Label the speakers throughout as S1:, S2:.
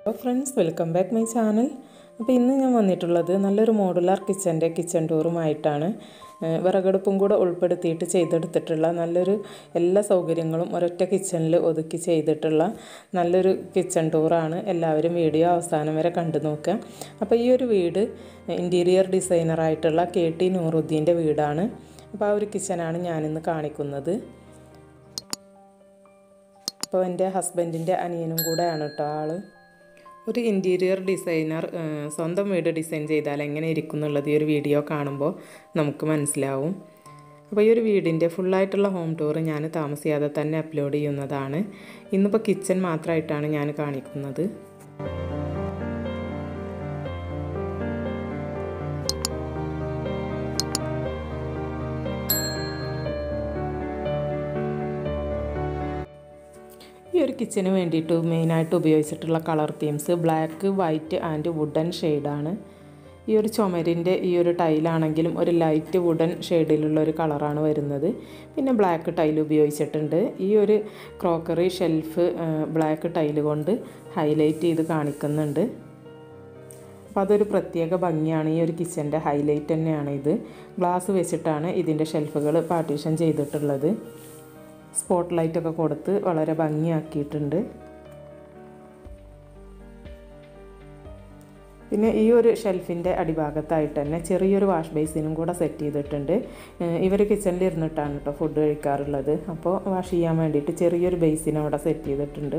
S1: അപ്പോൾ friends welcome back my channel അപ്പോൾ ഇന്ന് ഞാൻ വന്നിട്ടുള്ളത് നല്ലൊരു മോഡുലാർ കിച്ചൻ്റെ കിച്ചൺ ടൂറുമായിട്ടാണ് ഏഹ് വിറകടുപ്പും കൂടെ ഉൾപ്പെടുത്തിയിട്ട് ചെയ്തെടുത്തിട്ടുള്ള നല്ലൊരു എല്ലാ സൗകര്യങ്ങളും ഒരൊറ്റ കിച്ചണിൽ ഒതുക്കി ചെയ്തിട്ടുള്ള നല്ലൊരു കിച്ചൺ ടൂറാണ് എല്ലാവരും വീഡിയോ അവസാനം വരെ കണ്ടു നോക്കുക അപ്പോൾ ഈ ഒരു വീട് ഇൻറ്റീരിയർ ഡിസൈനറായിട്ടുള്ള കെ ടി നൂറുദ്ദീൻ്റെ വീടാണ് അപ്പോൾ ആ ഒരു കിച്ചനാണ് ഞാനിന്ന് കാണിക്കുന്നത് അപ്പോൾ എൻ്റെ ഹസ്ബൻഡിൻ്റെ അനിയനും കൂടെയാണ് കേട്ടോ ആള് ഒരു ഇൻറ്റീരിയർ ഡിസൈനർ ഏഹ്, സ്വന്തം വീട് ഡിസൈൻ ചെയ്താൽ എങ്ങനെ ഇരിക്കും എന്നുള്ളത് ഈ ഒരു വീഡിയോ കാണുമ്പോൾ നമുക്ക് മനസ്സിലാവും അപ്പോൾ ഈ ഒരു വീടിൻ്റെ ഫുള്ളായിട്ടുള്ള ഹോം ടൂർ ഞാൻ താമസിയാതെ തന്നെ അപ്ലോഡ് ചെയ്യുന്നതാണ് ഇന്നിപ്പോൾ കിച്ചൺ മാത്രമായിട്ടാണ് ഞാൻ കാണിക്കുന്നത് ഈ ഒരു കിച്ചന് വേണ്ടിയിട്ട് മെയിനായിട്ട് ഉപയോഗിച്ചിട്ടുള്ള colour themes black white and wooden ഷെയ്ഡാണ് ഈ ഒരു ചുമരിൻ്റെ ഈ ഒരു ടൈലാണെങ്കിലും ഒരു ലൈറ്റ് വുഡൻ ഷെയ്ഡിലുള്ള ഒരു കളറാണ് വരുന്നത് പിന്നെ ബ്ലാക്ക് ടൈൽ ഉപയോഗിച്ചിട്ടുണ്ട് ഈ ഒരു ക്രോക്കറി ഷെൽഫ് ബ്ലാക്ക് ടൈല് കൊണ്ട് ഹൈലൈറ്റ് ചെയ്ത് കാണിക്കുന്നുണ്ട് അപ്പോൾ അതൊരു പ്രത്യേക ഭംഗിയാണ് ഈ ഒരു കിച്ചൻ്റെ ഹൈലൈറ്റ് തന്നെയാണ് ഇത് ഗ്ലാസ് വെച്ചിട്ടാണ് ഇതിൻ്റെ ഷെൽഫുകൾ പാർട്ടീഷൻ ചെയ്തിട്ടുള്ളത് സ്പോട്ട് ലൈറ്റൊക്കെ കൊടുത്ത് വളരെ ഭംഗിയാക്കിയിട്ടുണ്ട് പിന്നെ ഈ ഒരു ഷെൽഫിൻ്റെ അടിഭാഗത്തായിട്ട് തന്നെ ചെറിയൊരു വാഷ് ബേസിനും കൂടെ സെറ്റ് ചെയ്തിട്ടുണ്ട് ഇവർ കിച്ചണിൽ ഇരുന്നിട്ടാണ് കേട്ടോ ഫുഡ് കഴിക്കാറുള്ളത് അപ്പോൾ വാഷ് ചെയ്യാൻ വേണ്ടിയിട്ട് ചെറിയൊരു ബേസിനും അവിടെ സെറ്റ് ചെയ്തിട്ടുണ്ട്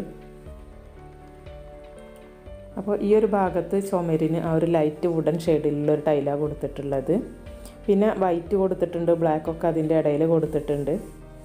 S1: അപ്പോൾ ഈ ഒരു ഭാഗത്ത് ചുമരിന് ആ ഒരു ലൈറ്റ് വുഡൻ ഷെയ്ഡിലുള്ള ഒരു ടൈലാണ് കൊടുത്തിട്ടുള്ളത് പിന്നെ വൈറ്റ് കൊടുത്തിട്ടുണ്ട് ബ്ലാക്കൊക്കെ അതിൻ്റെ ഇടയിൽ കൊടുത്തിട്ടുണ്ട്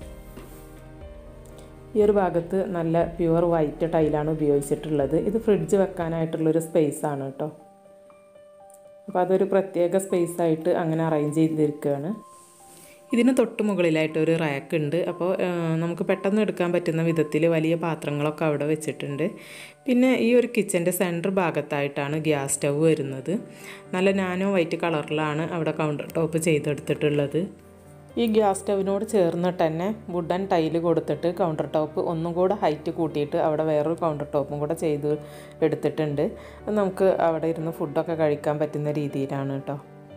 S1: ഈ ഒരു ഭാഗത്ത് നല്ല പ്യുവർ വൈറ്റ് ടൈലാണ് ഉപയോഗിച്ചിട്ടുള്ളത് ഇത് ഫ്രിഡ്ജ് വെക്കാനായിട്ടുള്ളൊരു സ്പേസ് ആണ് കേട്ടോ അപ്പോൾ അതൊരു പ്രത്യേക സ്പേസ് ആയിട്ട് അങ്ങനെ അറേഞ്ച് ചെയ്തിരിക്കുകയാണ് ഇതിന് തൊട്ട് മുകളിലായിട്ട് ഒരു റാക്ക് ഉണ്ട് അപ്പോൾ ആ, നമുക്ക് പെട്ടെന്ന് എടുക്കാൻ പറ്റുന്ന വിധത്തിൽ വലിയ പാത്രങ്ങളൊക്കെ അവിടെ വെച്ചിട്ടുണ്ട് പിന്നെ ഈ ഒരു കിച്ചൻ്റെ സെൻറ്റർ ഭാഗത്തായിട്ടാണ് ഗ്യാസ് സ്റ്റൗ വരുന്നത് നല്ല നാനോ വൈറ്റ് കളറിലാണ് അവിടെ കൗണ്ടർ ടോപ്പ് ചെയ്തെടുത്തിട്ടുള്ളത് ഈ ഗ്യാസ് സ്റ്റവിനോട് ചേർന്നിട്ട് തന്നെ വുഡൻ ടൈല് കൊടുത്തിട്ട് കൗണ്ടർ ടോപ്പ് ഒന്നും കൂടെ ഹൈറ്റ് കൂട്ടിയിട്ട് അവിടെ വേറൊരു കൗണ്ടർ ടോപ്പും കൂടെ ചെയ്ത് എടുത്തിട്ടുണ്ട് അത് നമുക്ക് അവിടെ ഇരുന്ന് ഫുഡൊക്കെ കഴിക്കാൻ പറ്റുന്ന രീതിയിലാണ് കേട്ടോ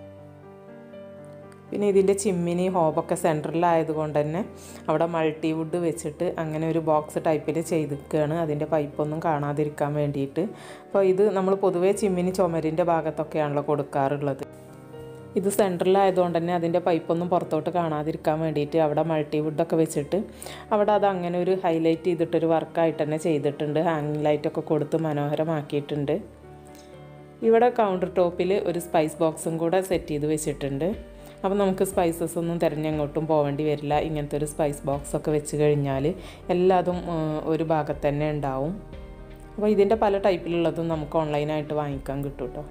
S1: പിന്നെ ഇതിൻ്റെ ചിമ്മിനി ഹോബൊക്കെ സെൻറ്ററിലായതുകൊണ്ട് തന്നെ അവിടെ മൾട്ടി വുഡ് വെച്ചിട്ട് അങ്ങനെ ഒരു ബോക്സ് ടൈപ്പിൽ ചെയ്തിരിക്കുകയാണ് അതിൻ്റെ പൈപ്പൊന്നും കാണാതിരിക്കാൻ വേണ്ടിയിട്ട് അപ്പോൾ ഇത് നമ്മൾ പൊതുവേ ചിമ്മിനി ചുമരിൻ്റെ ഭാഗത്തൊക്കെയാണല്ലോ കൊടുക്കാറുള്ളത് ഇത് സെൻറ്ററിലായതുകൊണ്ട് തന്നെ അതിൻ്റെ പൈപ്പൊന്നും പുറത്തോട്ട് കാണാതിരിക്കാൻ വേണ്ടിയിട്ട് അവിടെ മൾട്ടി വുഡൊക്കെ വെച്ചിട്ട് അവിടെ അത് അങ്ങനെ ഒരു ഹൈലൈറ്റ് ചെയ്തിട്ടൊരു വർക്കായിട്ട് തന്നെ ചെയ്തിട്ടുണ്ട് ഹാങ്ങിങ് ലൈറ്റൊക്കെ കൊടുത്ത് മനോഹരമാക്കിയിട്ടുണ്ട് ഇവിടെ കൗണ്ടർ ടോപ്പിൽ ഒരു സ്പൈസ് ബോക്സും കൂടെ സെറ്റ് ചെയ്ത് വെച്ചിട്ടുണ്ട് അപ്പോൾ നമുക്ക് സ്പൈസസ് ഒന്നും തിരഞ്ഞങ്ങോട്ടും പോവേണ്ടി വരില്ല ഇങ്ങനത്തെ ഒരു സ്പൈസ് ബോക്സ് ഒക്കെ വെച്ച് കഴിഞ്ഞാൽ എല്ലാതും ആ, ഒരു ഭാഗത്ത് തന്നെ ഉണ്ടാവും അപ്പോൾ ഇതിൻ്റെ പല ടൈപ്പിലുള്ളതും നമുക്ക് ഓൺലൈനായിട്ട് വാങ്ങിക്കാൻ കിട്ടും കേട്ടോ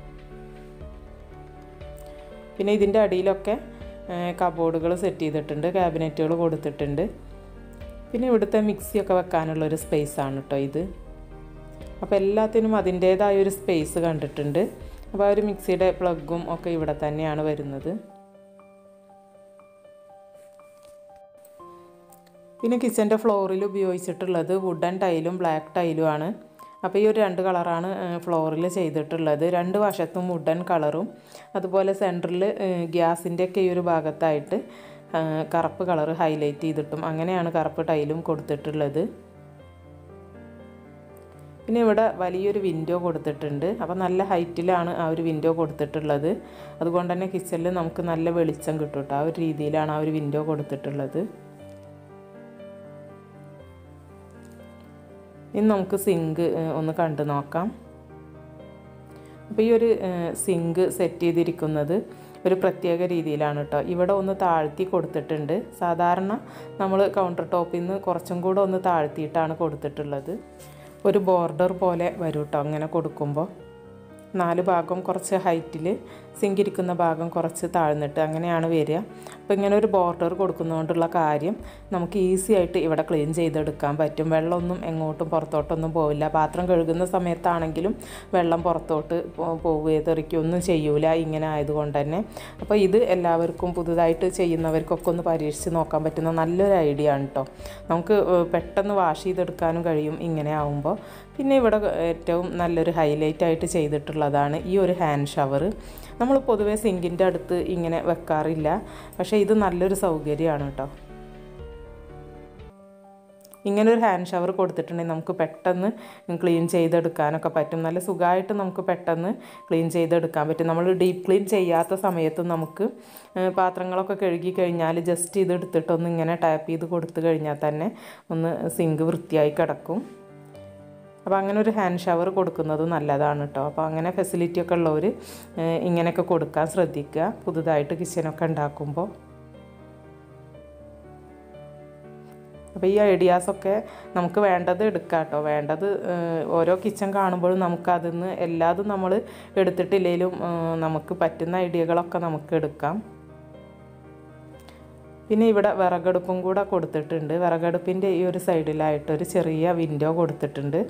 S1: പിന്നെ ഇതിൻ്റെ അടിയിലൊക്കെ കബോർഡുകൾ സെറ്റ് ചെയ്തിട്ടുണ്ട് ക്യാബിനറ്റുകൾ കൊടുത്തിട്ടുണ്ട് പിന്നെ ഇവിടുത്തെ മിക്സിയൊക്കെ വെക്കാനുള്ളൊരു സ്പേസാണ് കേട്ടോ ഇത് അപ്പോൾ എല്ലാത്തിനും അതിൻ്റേതായ ഒരു സ്പേസ് കണ്ടിട്ടുണ്ട് അപ്പോൾ ആ ഒരു മിക്സിയുടെ പ്ലഗും ഒക്കെ ഇവിടെ തന്നെയാണ് വരുന്നത് പിന്നെ കിച്ചൻ്റെ ഫ്ലോറിൽ ഉപയോഗിച്ചിട്ടുള്ളത് വുഡൻ ടൈലും ബ്ലാക്ക് ടൈലുമാണ് അപ്പോൾ ഈ ഒരു രണ്ട് കളറാണ് ഫ്ലോറിൽ ചെയ്തിട്ടുള്ളത് രണ്ട് വശത്തും വുഡൻ കളറും അതുപോലെ സെൻറ്ററിൽ ഗ്യാസിൻ്റെ ഒക്കെ ഈ ഒരു ഭാഗത്തായിട്ട് ആ, കറുപ്പ് കളർ ഹൈലൈറ്റ് ചെയ്തിട്ടും അങ്ങനെയാണ് കറുപ്പ് ടൈലും കൊടുത്തിട്ടുള്ളത് പിന്നെ ഇവിടെ വലിയൊരു വിൻഡോ കൊടുത്തിട്ടുണ്ട് അപ്പോൾ നല്ല ഹൈറ്റിലാണ് ആ ഒരു വിൻഡോ കൊടുത്തിട്ടുള്ളത് അതുകൊണ്ട് തന്നെ കിച്ചണിൽ നമുക്ക് നല്ല വെളിച്ചം കിട്ടും കേട്ടോ ആ ഒരു രീതിയിലാണ് ആ ഒരു വിൻഡോ കൊടുത്തിട്ടുള്ളത് ഇനി നമുക്ക് സിങ്ക് ഒന്ന് കണ്ടു നോക്കാം അപ്പോൾ ഈ ഒരു സിങ്ക് സെറ്റ് ചെയ്തിരിക്കുന്നത് ഒരു പ്രത്യേക രീതിയിലാണ് കേട്ടോ ഇവിടെ ഒന്ന് താഴ്ത്തി കൊടുത്തിട്ടുണ്ട് സാധാരണ നമ്മൾ കൗണ്ടർ ടോപ്പിൽ നിന്ന് കുറച്ചും കൂടെ ഒന്ന് താഴ്ത്തിയിട്ടാണ് കൊടുത്തിട്ടുള്ളത് ഒരു ബോർഡർ പോലെ വരും കേട്ടോ അങ്ങനെ കൊടുക്കുമ്പോൾ നാല് ഭാഗം കുറച്ച് ഹൈറ്റിൽ സിങ്ക് ഇരിക്കുന്ന ഭാഗം കുറച്ച് താഴ്ന്നിട്ട് അങ്ങനെയാണ് വരിക അപ്പോൾ ഇങ്ങനെ ഒരു ബോർഡർ കൊടുക്കുന്നതുകൊണ്ടുള്ള കാര്യം നമുക്ക് ഈസി ആയിട്ട് ഇവിടെ ക്ലീൻ ചെയ്തെടുക്കാൻ പറ്റും വെള്ളമൊന്നും എങ്ങോട്ടും പുറത്തോട്ടൊന്നും പോവില്ല പാത്രം കഴുകുന്ന സമയത്താണെങ്കിലും വെള്ളം പുറത്തോട്ട് പോവുകയോ തെറിക്കുകയൊന്നും ചെയ്യൂല ഇങ്ങനെ ആയതുകൊണ്ട് തന്നെ അപ്പോൾ ഇത് എല്ലാവർക്കും പുതുതായിട്ട് ചെയ്യുന്നവർക്കൊക്കെ ഒന്ന് പരീക്ഷിച്ച് നോക്കാൻ പറ്റുന്ന നല്ലൊരു ഐഡിയ ആണ് കേട്ടോ നമുക്ക് പെട്ടെന്ന് വാഷ് ചെയ്തെടുക്കാനും കഴിയും ഇങ്ങനെ ആവുമ്പോൾ പിന്നെ ഇവിടെ ഏറ്റവും നല്ലൊരു ഹൈലൈറ്റ് ആയിട്ട് ചെയ്തിട്ടുള്ളതാണ് ഈ ഒരു ഹാൻഡ് ഷവർ നമ്മൾ പൊതുവേ സിങ്കിൻ്റെ അടുത്ത് ഇങ്ങനെ വെക്കാറില്ല പക്ഷേ ഇത് നല്ലൊരു സൗകര്യമാണ് കേട്ടോ ഇങ്ങനെ ഒരു ഹാൻഡ് ഷവർ കൊടുത്തിട്ടുണ്ടെങ്കിൽ നമുക്ക് പെട്ടെന്ന് ക്ലീൻ ചെയ്തെടുക്കാനൊക്കെ പറ്റും നല്ല സുഖമായിട്ട് നമുക്ക് പെട്ടെന്ന് ക്ലീൻ ചെയ്തെടുക്കാൻ പറ്റും നമ്മൾ ഡീപ്പ് ക്ലീൻ ചെയ്യാത്ത സമയത്ത് നമുക്ക് പാത്രങ്ങളൊക്കെ കഴുകി കഴിഞ്ഞാൽ ജസ്റ്റ് ഇത് എടുത്തിട്ടൊന്ന് ഇങ്ങനെ ടാപ്പ് ചെയ്ത് കൊടുത്തു കഴിഞ്ഞാൽ തന്നെ ഒന്ന് സിങ്ക് വൃത്തിയായി കിടക്കും അപ്പോൾ അങ്ങനെ ഒരു ഹാൻഡ് ഷവർ കൊടുക്കുന്നത് നല്ലതാണ് കേട്ടോ അപ്പോൾ അങ്ങനെ ഫെസിലിറ്റി ഒക്കെ ഉള്ളവർ ഇങ്ങനെയൊക്കെ കൊടുക്കാൻ ശ്രദ്ധിക്കുക പുതുതായിട്ട് കിച്ചനൊക്കെ ഉണ്ടാക്കുമ്പോൾ അപ്പോൾ ഈ ഐഡിയാസൊക്കെ നമുക്ക് വേണ്ടത് എടുക്കാം കേട്ടോ വേണ്ടത് ഓരോ കിച്ചൺ കാണുമ്പോഴും നമുക്ക് അതിൽ നിന്ന് എല്ലാതും നമ്മൾ എടുത്തിട്ടില്ലെങ്കിലും നമുക്ക് പറ്റുന്ന ഐഡിയകളൊക്കെ നമുക്ക് എടുക്കാം പിന്നെ ഇവിടെ വിറകടുപ്പും കൂടെ കൊടുത്തിട്ടുണ്ട് വിറകടുപ്പിൻ്റെ ഈ ഒരു സൈഡിലായിട്ട് ഒരു ചെറിയ വിൻഡോ കൊടുത്തിട്ടുണ്ട്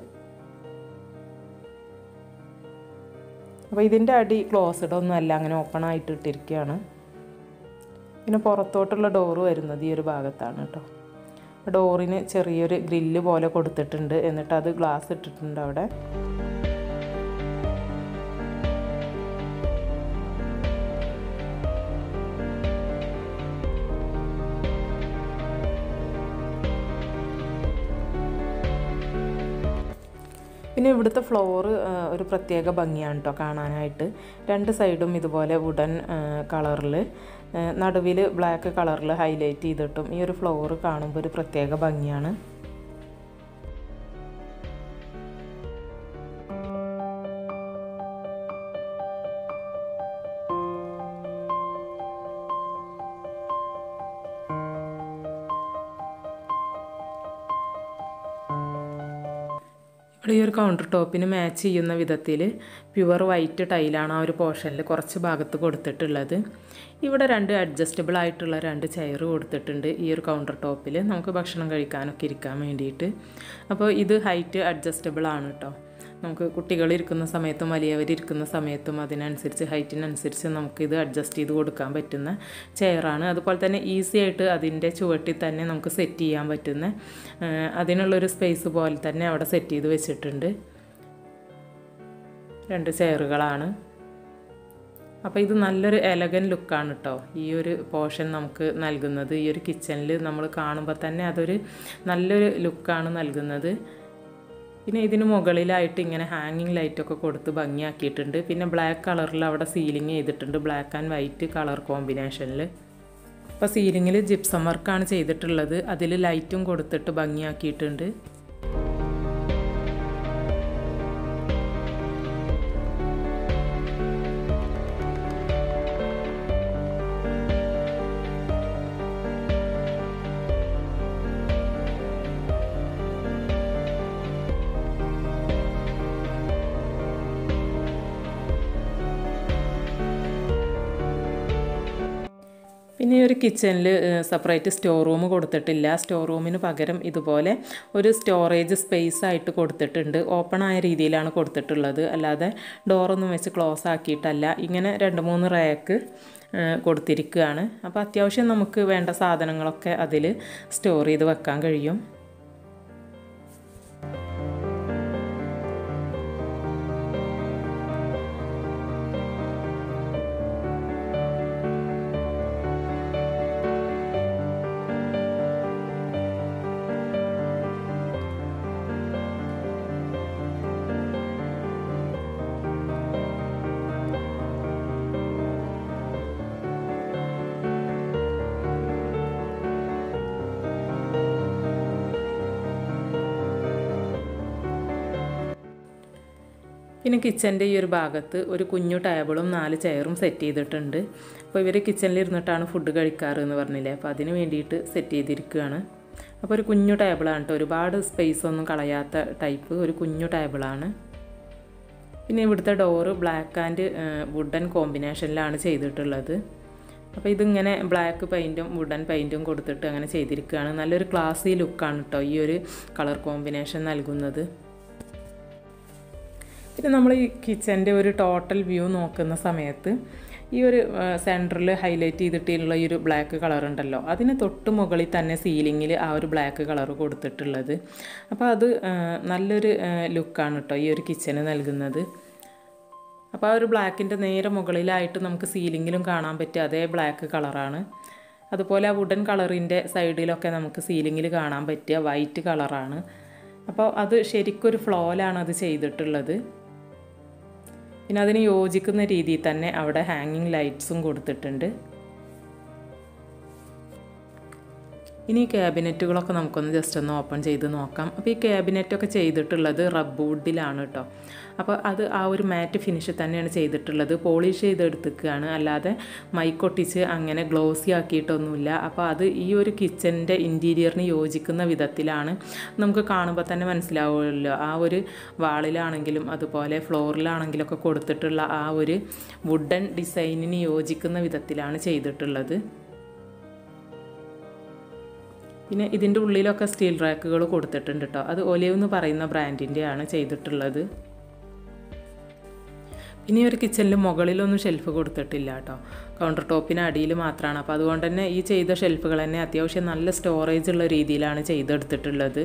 S1: അപ്പോൾ ഇതിൻ്റെ അടി ക്ലോസ്ഡ് ഒന്നും അല്ല അങ്ങനെ ഓപ്പൺ ആയിട്ട് ഇട്ടിരിക്കുകയാണ് പിന്നെ പുറത്തോട്ടുള്ള ഡോറ് വരുന്നത് ഈ ഒരു ഭാഗത്താണ് കേട്ടോ ഡോറിന് ചെറിയൊരു ഗ്രില്ല് പോലെ കൊടുത്തിട്ടുണ്ട് എന്നിട്ട് അത് ഗ്ലാസ് ഇട്ടിട്ടുണ്ട് അവിടെ പിന്നെ ഇവിടുത്തെ ഫ്ലോറ് ഒരു പ്രത്യേക ഭംഗിയാണ് കേട്ടോ കാണാനായിട്ട് രണ്ട് സൈഡും ഇതുപോലെ വുഡൻ കളറിൽ നടുവിൽ ബ്ലാക്ക് കളറിൽ ഹൈലൈറ്റ് ചെയ്തിട്ടും ഈ ഒരു ഫ്ലോറ് കാണുമ്പോൾ ഒരു പ്രത്യേക ഭംഗിയാണ് ഇവിടെ ഈ ഒരു കൗണ്ടർ ടോപ്പിന് മാച്ച് ചെയ്യുന്ന വിധത്തിൽ പ്യുവർ വൈറ്റ് ടൈലാണ് ആ ഒരു പോർഷനിൽ കുറച്ച് ഭാഗത്ത് കൊടുത്തിട്ടുള്ളത് ഇവിടെ രണ്ട് അഡ്ജസ്റ്റബിൾ ആയിട്ടുള്ള രണ്ട് ചെയർ കൊടുത്തിട്ടുണ്ട് ഈ ഒരു കൗണ്ടർ ടോപ്പിൽ നമുക്ക് ഭക്ഷണം കഴിക്കാനൊക്കെ ഇരിക്കാൻ വേണ്ടിയിട്ട് അപ്പോൾ ഇത് ഹൈറ്റ് അഡ്ജസ്റ്റബിൾ ആണ് കേട്ടോ നമുക്ക് കുട്ടികൾ ഇരിക്കുന്ന സമയത്തും വലിയവർ ഇരിക്കുന്ന സമയത്തും അതിനനുസരിച്ച് ഹൈറ്റിനനുസരിച്ച് നമുക്ക് ഇത് അഡ്ജസ്റ്റ് ചെയ്ത് കൊടുക്കാൻ പറ്റുന്ന ചെയറാണ് അതുപോലെ തന്നെ ഈസി ആയിട്ട് അതിൻ്റെ ചുവട്ടിൽ തന്നെ നമുക്ക് സെറ്റ് ചെയ്യാൻ പറ്റുന്ന അതിനുള്ളൊരു സ്പേസ് പോലെ തന്നെ അവിടെ സെറ്റ് ചെയ്ത് വെച്ചിട്ടുണ്ട് രണ്ട് ചെയറുകളാണ് അപ്പോൾ ഇത് നല്ലൊരു എലഗൻ ലുക്കാണ് കേട്ടോ ഈ ഒരു പോർഷൻ നമുക്ക് നൽകുന്നത് ഈ ഒരു കിച്ചണിൽ നമ്മൾ കാണുമ്പോൾ തന്നെ അതൊരു നല്ലൊരു ലുക്കാണ് നൽകുന്നത് പിന്നെ ഇതിന് മുകളിലായിട്ട് ഇങ്ങനെ ഹാങ്ങിങ് ലൈറ്റൊക്കെ കൊടുത്ത് ഭംഗിയാക്കിയിട്ടുണ്ട് പിന്നെ ബ്ലാക്ക് കളറിൽ അവിടെ സീലിംഗ് ചെയ്തിട്ടുണ്ട് ബ്ലാക്ക് ആൻഡ് വൈറ്റ് കളർ കോമ്പിനേഷനിൽ അപ്പോൾ സീലിങ്ങിൽ ജിപ്സം വർക്കാണ് ചെയ്തിട്ടുള്ളത് അതിൽ ലൈറ്റും കൊടുത്തിട്ട് ഭംഗിയാക്കിയിട്ടുണ്ട് പിന്നെ ഈ ഒരു കിച്ചണിൽ സെപ്പറേറ്റ് സ്റ്റോർ റൂം കൊടുത്തിട്ടില്ല സ്റ്റോർ റൂമിന് പകരം ഇതുപോലെ ഒരു സ്റ്റോറേജ് സ്പേസ് ആയിട്ട് കൊടുത്തിട്ടുണ്ട് ഓപ്പൺ ആയ രീതിയിലാണ് കൊടുത്തിട്ടുള്ളത് അല്ലാതെ ഡോറൊന്നും വെച്ച് ക്ലോസ് ആക്കിയിട്ടല്ല ഇങ്ങനെ രണ്ട് മൂന്ന് റാക്ക് കൊടുത്തിരിക്കുകയാണ് അപ്പോൾ അത്യാവശ്യം നമുക്ക് വേണ്ട സാധനങ്ങളൊക്കെ അതിൽ സ്റ്റോർ ചെയ്ത് വെക്കാൻ കഴിയും പിന്നെ കിച്ചൻ്റെ ഈ ഒരു ഭാഗത്ത് ഒരു കുഞ്ഞു ടേബിളും നാല് ചെയറും സെറ്റ് ചെയ്തിട്ടുണ്ട് അപ്പോൾ ഇവർ കിച്ചണിൽ ഇരുന്നിട്ടാണ് ഫുഡ് കഴിക്കാറ് എന്ന് പറഞ്ഞില്ലേ അപ്പോൾ അതിന് വേണ്ടിയിട്ട് സെറ്റ് ചെയ്തിരിക്കുകയാണ് അപ്പോൾ ഒരു കുഞ്ഞു ടേബിളാണ് കേട്ടോ ഒരുപാട് സ്പേസ് ഒന്നും കളയാത്ത ടൈപ്പ് ഒരു കുഞ്ഞു ടേബിളാണ് പിന്നെ ഇവിടുത്തെ ഡോറ് ബ്ലാക്ക് ആൻഡ് വുഡൻ കോമ്പിനേഷനിലാണ് ചെയ്തിട്ടുള്ളത് അപ്പോൾ ഇതിങ്ങനെ ബ്ലാക്ക് പെയിൻറ്റും വുഡൻ പെയിൻറ്റും കൊടുത്തിട്ട് അങ്ങനെ ചെയ്തിരിക്കുകയാണ് നല്ലൊരു ക്ലാസി ലുക്കാണ് കേട്ടോ ഈ ഒരു കളർ കോമ്പിനേഷൻ നൽകുന്നത് പിന്നെ നമ്മൾ ഈ കിച്ചൻ്റെ ഒരു ടോട്ടൽ വ്യൂ നോക്കുന്ന സമയത്ത് ഈ ഒരു സെൻറ്ററിൽ ഹൈലൈറ്റ് ചെയ്തിട്ടുള്ള ഈ ഒരു ബ്ലാക്ക് കളർ ഉണ്ടല്ലോ അതിന് തൊട്ട് മുകളിൽ തന്നെ സീലിങ്ങിൽ ആ ഒരു ബ്ലാക്ക് കളർ കൊടുത്തിട്ടുള്ളത് അപ്പോൾ അത് ആ, നല്ലൊരു ലുക്കാണ് കേട്ടോ ഈ ഒരു കിച്ചന് നൽകുന്നത് അപ്പോൾ ആ ഒരു ബ്ലാക്കിൻ്റെ നേരെ മുകളിലായിട്ട് നമുക്ക് സീലിങ്ങിലും കാണാൻ പറ്റിയ അതേ ബ്ലാക്ക് കളറാണ് അതുപോലെ ആ വുഡൻ കളറിൻ്റെ സൈഡിലൊക്കെ നമുക്ക് സീലിങ്ങിൽ കാണാൻ പറ്റിയ വൈറ്റ് കളറാണ് അപ്പോൾ അത് ശരിക്കൊരു ഫ്ലോയിലാണ് അത് ചെയ്തിട്ടുള്ളത് പിന്നെ അതിന് യോജിക്കുന്ന രീതിയിൽ തന്നെ അവിടെ ഹാങ്ങിങ് ലൈറ്റ്സും കൊടുത്തിട്ടുണ്ട് ഇനി ഈ ക്യാബിനറ്റുകളൊക്കെ നമുക്കൊന്ന് ജസ്റ്റ് ഒന്ന് ഓപ്പൺ ചെയ്ത് നോക്കാം അപ്പോൾ ഈ ക്യാബിനറ്റൊക്കെ ചെയ്തിട്ടുള്ളത് റബ്ബ് വുഡിലാണ് കേട്ടോ അപ്പോൾ അത് ആ ഒരു മാറ്റ് ഫിനിഷ് തന്നെയാണ് ചെയ്തിട്ടുള്ളത് പോളിഷ് ചെയ്തെടുത്തിക്കുകയാണ് അല്ലാതെ മൈക്കൊട്ടിച്ച് അങ്ങനെ ഗ്ലോസി ആക്കിയിട്ടൊന്നുമില്ല അപ്പോൾ അത് ഈ ഒരു കിച്ചൻ്റെ ഇൻറ്റീരിയറിന് യോജിക്കുന്ന വിധത്തിലാണ് നമുക്ക് കാണുമ്പോൾ തന്നെ മനസ്സിലാവുമല്ലോ ആ ഒരു വാളിലാണെങ്കിലും അതുപോലെ ഫ്ലോറിലാണെങ്കിലും ഒക്കെ കൊടുത്തിട്ടുള്ള ആ ഒരു വുഡൻ ഡിസൈനിന് യോജിക്കുന്ന വിധത്തിലാണ് ചെയ്തിട്ടുള്ളത് പിന്നെ ഇതിൻ്റെ ഉള്ളിലൊക്കെ സ്റ്റീൽ റാക്കുകൾ കൊടുത്തിട്ടുണ്ട് കേട്ടോ അത് ഒലിവ് എന്ന് പറയുന്ന ബ്രാൻഡിൻ്റെയാണ് ചെയ്തിട്ടുള്ളത് ഇനി ഒരു കിച്ചണിൽ മുകളിലൊന്നും ഷെൽഫ് കൊടുത്തിട്ടില്ല കേട്ടോ കൗണ്ടർ ടോപ്പിന് അടിയിൽ മാത്രമാണ് അപ്പോൾ അതുകൊണ്ട് തന്നെ ഈ ചെയ്ത ഷെൽഫുകൾ തന്നെ അത്യാവശ്യം നല്ല സ്റ്റോറേജ് ഉള്ള രീതിയിലാണ് ചെയ്തെടുത്തിട്ടുള്ളത്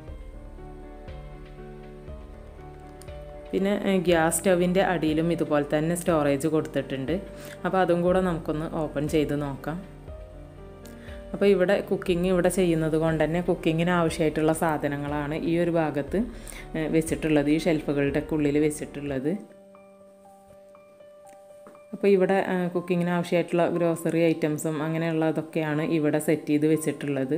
S1: പിന്നെ ഏഹ്, ഗ്യാസ് സ്റ്റവിൻ്റെ അടിയിലും ഇതുപോലെ തന്നെ സ്റ്റോറേജ് കൊടുത്തിട്ടുണ്ട് അപ്പോൾ അതും കൂടെ നമുക്കൊന്ന് ഓപ്പൺ ചെയ്ത് നോക്കാം അപ്പോൾ ഇവിടെ കുക്കിംഗ് ഇവിടെ ചെയ്യുന്നത് കൊണ്ട് തന്നെ കുക്കിങ്ങിന് ആവശ്യമായിട്ടുള്ള സാധനങ്ങളാണ് ഈ ഒരു ഭാഗത്ത് ഏഹ്, വെച്ചിട്ടുള്ളത് ഈ ഷെൽഫുകളുടെ ഉള്ളിൽ വെച്ചിട്ടുള്ളത് അപ്പോൾ ഇവിടെ ഏഹ്, കുക്കിങ്ങിന് ആവശ്യമായിട്ടുള്ള ഗ്രോസറി ഐറ്റംസും അങ്ങനെയുള്ളതൊക്കെയാണ് ഇവിടെ സെറ്റ് ചെയ്ത് വെച്ചിട്ടുള്ളത്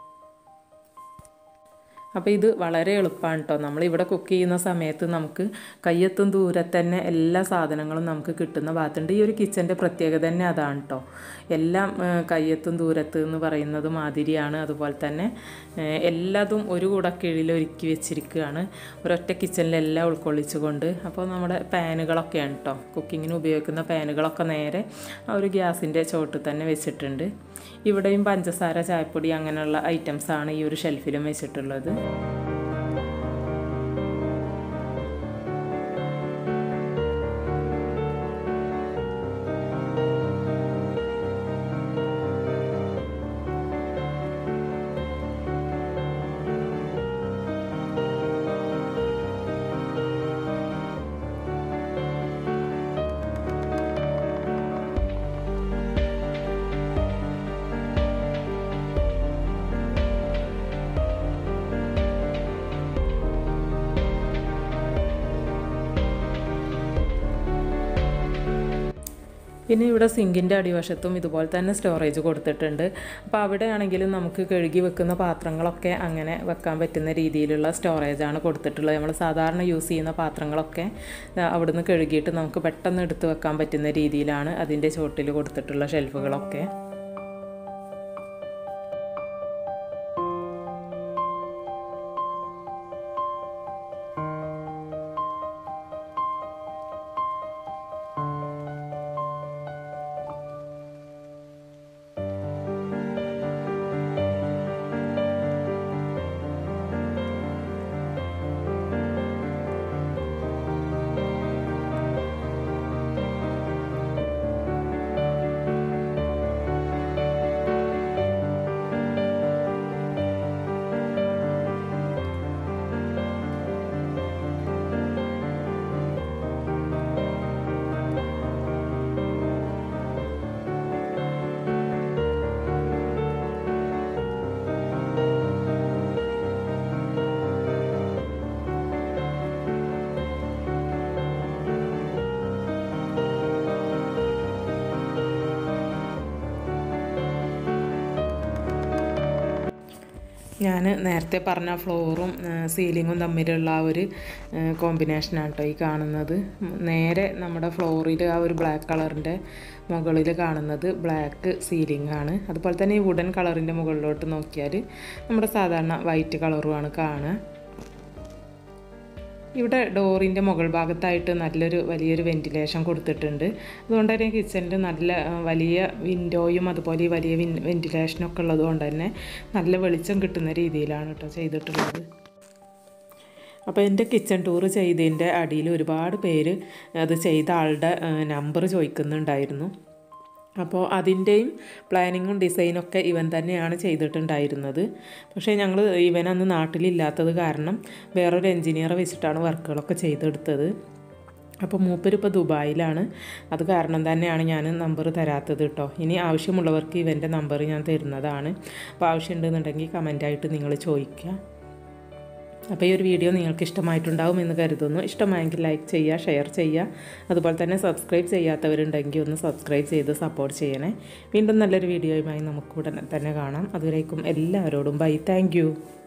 S1: അപ്പോൾ ഇത് വളരെ എളുപ്പമാണ് കേട്ടോ നമ്മളിവിടെ കുക്ക് ചെയ്യുന്ന സമയത്ത് നമുക്ക് കയ്യെത്തും ദൂരത്ത് തന്നെ എല്ലാ സാധനങ്ങളും നമുക്ക് കിട്ടുന്ന ഭാഗത്തുണ്ട് ഈ ഒരു കിച്ചൻ്റെ പ്രത്യേകത തന്നെ അതാണ് കേട്ടോ എല്ലാം ആ, കയ്യെത്തും ദൂരത്ത് എന്ന് പറയുന്നത് മാതിരിയാണ് അതുപോലെ തന്നെ ആ, എല്ലാതും ഒരു കുടക്കീഴിൽ ഒരുക്കി വെച്ചിരിക്കുകയാണ് ഒരൊറ്റ കിച്ചണിലെല്ലാം ഉൾക്കൊള്ളിച്ചുകൊണ്ട് അപ്പോൾ നമ്മുടെ പാനുകളൊക്കെയാണ് കേട്ടോ കുക്കിങ്ങിന് ഉപയോഗിക്കുന്ന പാനുകളൊക്കെ നേരെ ആ ഒരു ഗ്യാസിൻ്റെ ചോട്ടിൽ തന്നെ വെച്ചിട്ടുണ്ട് ഇവിടെയും പഞ്ചസാര ചായപ്പൊടി അങ്ങനെയുള്ള ഐറ്റംസാണ് ഈ ഒരു ഷെൽഫിലും വെച്ചിട്ടുള്ളത് പിന്നെ ഇവിടെ സിങ്കിൻ്റെ അടിവശത്തും ഇതുപോലെ തന്നെ സ്റ്റോറേജ് കൊടുത്തിട്ടുണ്ട് അപ്പോൾ അവിടെ ആണെങ്കിലും നമുക്ക് കഴുകി വെക്കുന്ന പാത്രങ്ങളൊക്കെ അങ്ങനെ വെക്കാൻ പറ്റുന്ന രീതിയിലുള്ള സ്റ്റോറേജാണ് കൊടുത്തിട്ടുള്ളത് നമ്മൾ സാധാരണ യൂസ് ചെയ്യുന്ന പാത്രങ്ങളൊക്കെ ആ, അവിടുന്ന് കഴുകിയിട്ട് നമുക്ക് പെട്ടെന്ന് എടുത്ത് വെക്കാൻ പറ്റുന്ന രീതിയിലാണ് അതിൻ്റെ ചോട്ടിൽ കൊടുത്തിട്ടുള്ള ഷെൽഫുകളൊക്കെ ഞാൻ നേരത്തെ പറഞ്ഞ ഫ്ലോറും സീലിങ്ങും തമ്മിലുള്ള ആ ഒരു കോമ്പിനേഷനാണ് കേട്ടോ ഈ കാണുന്നത് നേരെ നമ്മുടെ ഫ്ലോറിൽ ആ ഒരു ബ്ലാക്ക് കളറിൻ്റെ മുകളിൽ കാണുന്നത് ബ്ലാക്ക് സീലിംഗ് ആണ് അതുപോലെ തന്നെ ഈ വുഡൻ കളറിൻ്റെ മുകളിലോട്ട് നോക്കിയാൽ നമ്മുടെ സാധാരണ വൈറ്റ് കളറുമാണ് കാണുക ഇവിടെ ഡോറിൻ്റെ മുകൾ ഭാഗത്തായിട്ട് നല്ലൊരു വലിയൊരു വെൻറ്റിലേഷൻ കൊടുത്തിട്ടുണ്ട് അതുകൊണ്ട് തന്നെ കിച്ചണിൽ നല്ല ആ, വലിയ വിൻഡോയും അതുപോലെ ഈ വലിയ വിൻ വെൻറ്റിലേഷനൊക്കെ ഉള്ളത് കൊണ്ട് തന്നെ നല്ല വെളിച്ചം കിട്ടുന്ന രീതിയിലാണ് കേട്ടോ ചെയ്തിട്ടുള്ളത് അപ്പോൾ എൻ്റെ കിച്ചൺ ടൂർ ചെയ്തതിൻ്റെ അടിയിൽ ഒരുപാട് പേര് അത് ചെയ്ത ആളുടെ നമ്പർ ചോദിക്കുന്നുണ്ടായിരുന്നു അപ്പോൾ അതിൻ്റെയും പ്ലാനിങ്ങും ഡിസൈനൊക്കെ ഇവൻ തന്നെയാണ് ചെയ്തിട്ടുണ്ടായിരുന്നത് പക്ഷേ ഞങ്ങൾ ഇവൻ അന്ന് നാട്ടിലില്ലാത്തത് കാരണം വേറൊരു എൻജിനീയറെ വെച്ചിട്ടാണ് വർക്കുകളൊക്കെ ചെയ്തെടുത്തത് അപ്പോൾ മൂപ്പര് ഇപ്പോൾ ദുബായിലാണ് അത് കാരണം തന്നെയാണ് ഞാൻ നമ്പർ തരാത്തത് കേട്ടോ ഇനി ആവശ്യമുള്ളവർക്ക് ഇവൻ്റെ നമ്പർ ഞാൻ തരുന്നതാണ് അപ്പോൾ ആവശ്യമുണ്ടെന്നുണ്ടെങ്കിൽ കമൻറ്റായിട്ട് നിങ്ങൾ ചോദിക്കുക അപ്പോൾ ഈ ഒരു വീഡിയോ നിങ്ങൾക്ക് ഇഷ്ടമായിട്ടുണ്ടാവും എന്ന് കരുതുന്നു ഇഷ്ടമായെങ്കിൽ ലൈക്ക് ചെയ്യുക ഷെയർ ചെയ്യുക അതുപോലെ തന്നെ സബ്സ്ക്രൈബ് ചെയ്യാത്തവരുണ്ടെങ്കിൽ ഒന്ന് സബ്സ്ക്രൈബ് ചെയ്ത് സപ്പോർട്ട് ചെയ്യണേ വീണ്ടും നല്ലൊരു വീഡിയോയുമായി നമുക്ക് ഉടനെ തന്നെ കാണാം അതുവരേക്കും എല്ലാവരോടും ബൈ താങ്ക്